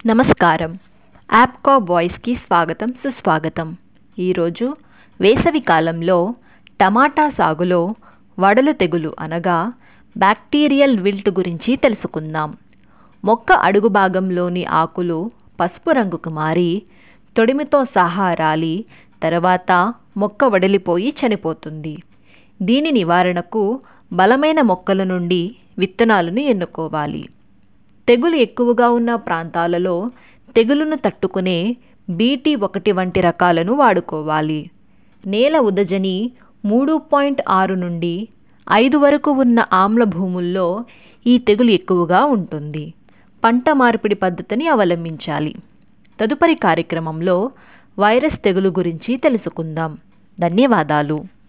నమస్కారం యాప్కో వాయిస్కి స్వాగతం సుస్వాగతం ఈరోజు వేసవి కాలంలో టమాటా సాగులో వడలు తెగులు అనగా బ్యాక్టీరియల్ విల్ట్ గురించి తెలుసుకుందాం మొక్క అడుగు భాగంలోని ఆకులు పసుపు రంగుకు మారి తొడిమితో సహా రాలి తర్వాత మొక్క వడిలిపోయి చనిపోతుంది దీని నివారణకు బలమైన మొక్కల నుండి విత్తనాలను ఎన్నుకోవాలి తెగులు ఎక్కువగా ఉన్న ప్రాంతాలలో తెగులును తట్టుకునే బీటీ ఒకటి వంటి రకాలను వాడుకోవాలి నేల ఉదజని మూడు పాయింట్ ఆరు నుండి ఐదు వరకు ఉన్న ఆమ్ల భూముల్లో ఈ తెగులు ఎక్కువగా ఉంటుంది పంట మార్పిడి పద్ధతిని అవలంబించాలి తదుపరి కార్యక్రమంలో వైరస్ తెగులు గురించి తెలుసుకుందాం ధన్యవాదాలు